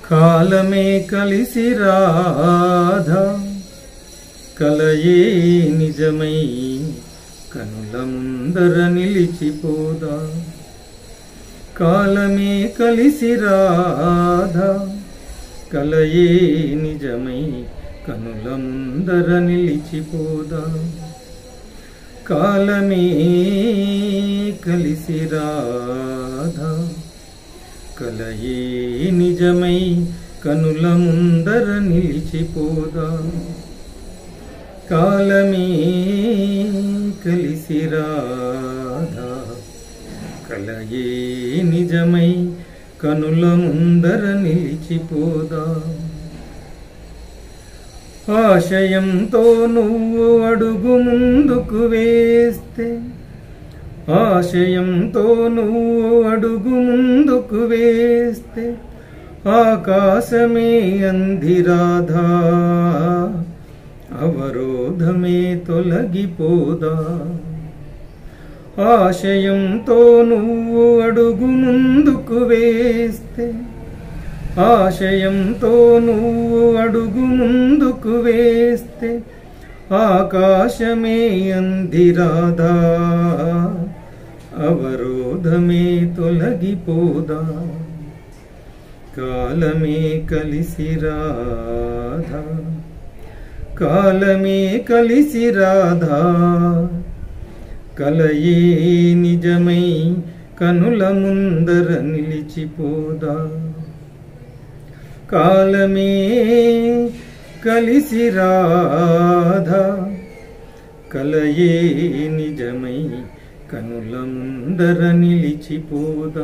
కాలమే కలిసి రాధా కలయే నిజమై కనుల ముందర నిలిచిపోదా కాలమే కలిసి రాధా కలయే నిజమై కనుల ముందర నిలిచిపోదా కాలమే కలిసి రాధా కలయే నిజమై కనుల ముందర నిలిచిపోదా కాలమే కలిసి రాధా కలయే నిజమై కనుల ముందర నిలిచిపోదా ఆశయంతో నువ్వు అడుగు ముందుకు వేస్తే ఆశయంతో నువ్వు అడుగు ముందుకు వేస్తే ఆకాశమే అంధిరాధా అవరోధమే తొలగిపోదా ఆశయంతో నువ్వు అడుగు ముందుకు వేస్తే ఆశయంతో నువ్వు అడుగు ముందుకు వేస్తే ఆకాశమే అందిరాదా అవరోధమే తొలగిపోదా కాలమే కలిసి రాధా కాలమే కలిసి రాధా కలయే నిజమై కనుల ముందర నిలిచిపోదా కాలమే కలిసి రాధా కలయే నిజమై కనుల ముందర నిలిచిపోదా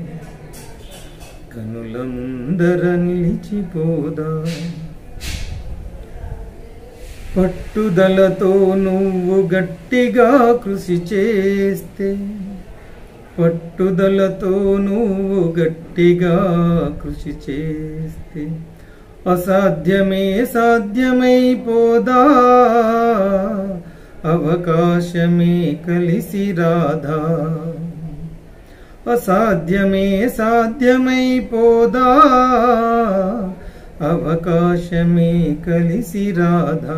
కనుల ముందర నిలిచిపోదా పట్టుదలతో నువ్వు గట్టిగా కృషి చేస్తే పట్టుదలతో నువ్వు గట్టిగా కృషి చేస్తే అసాధ్యమే సాధ్యమైపోదా అవకాశమే కలిసి రాధా అసాధ్యమే సాధ్యమైపోదా అవకాశమే కలిసి రాధా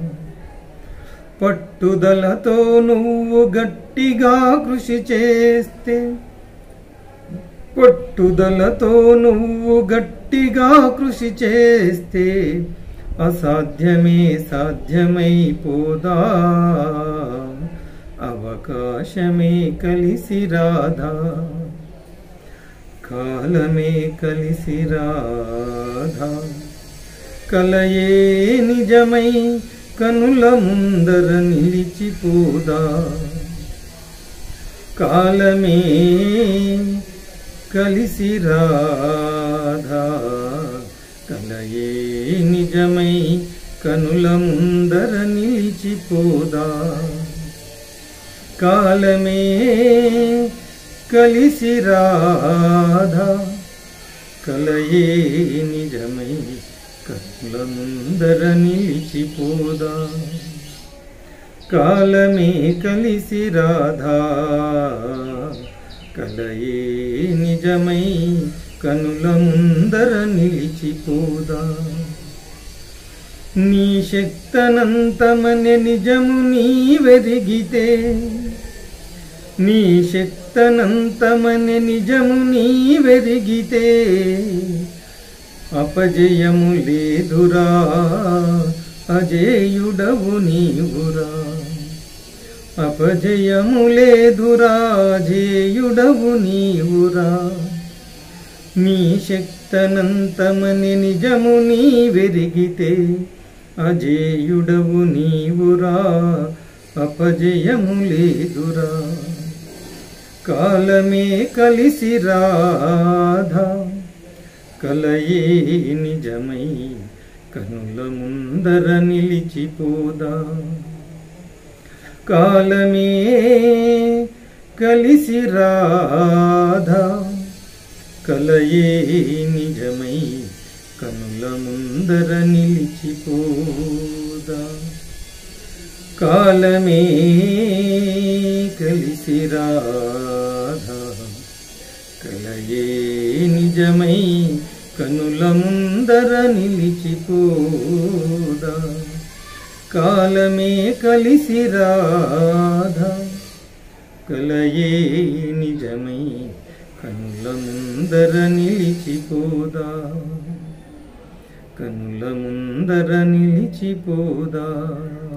పట్టుదలతో నువ్వు గట్టిగా కృషి చేస్తే పట్టుదలతో నువ్వు గట్టిగా కృషి చేస్తే అసాధ్యమే సాధ్యమైపోదా అవకాశమే కలిసి రాధా కాలమే కలిసి రాధా కలయే నిజమై కనుల ముందర నిలిచిపోదా కాలమే కలిసి రాధా కలయే నిజమై కనుల ముందర నిలిచిపోదా కాలమే కలిసి రాధా కలయే నిజమై కనుల ముందర నిలిచిపోదా కాలమే కలిసి రాధా కలయే నిజమై కనుల ముందర నిలిచిపోదా నీ శక్తనంతమనే నిజము నీ వెరిగితే నీ శక్తనంతమనే నిజము నీ వెరిగితే అపజయము లేదురా అజేయుడవు నీవురా అపజయము లేదురా అజేయుడవు నీవురా నీ శక్తనంతమని నిజము నీ వెరిగితే అజేయుడవు నీవురా అపజయము లేదురా కాలమే కలిసి రాధా కలయే నిజమై కనుల ముందర నిలిచిపోదా కాలమే కలిసి రాధా కలయే నిజమై కనుల ముందర నిలిచిపోదా కాలమే కలిసి రాధా కలయే నిజమై కనుల ముందర నిలిచిపోదా కాలమే కలిసి రాధా కలయే నిజమై కనుల ముందర నిలిచిపోదా కనుల ముందర నిలిచిపోదా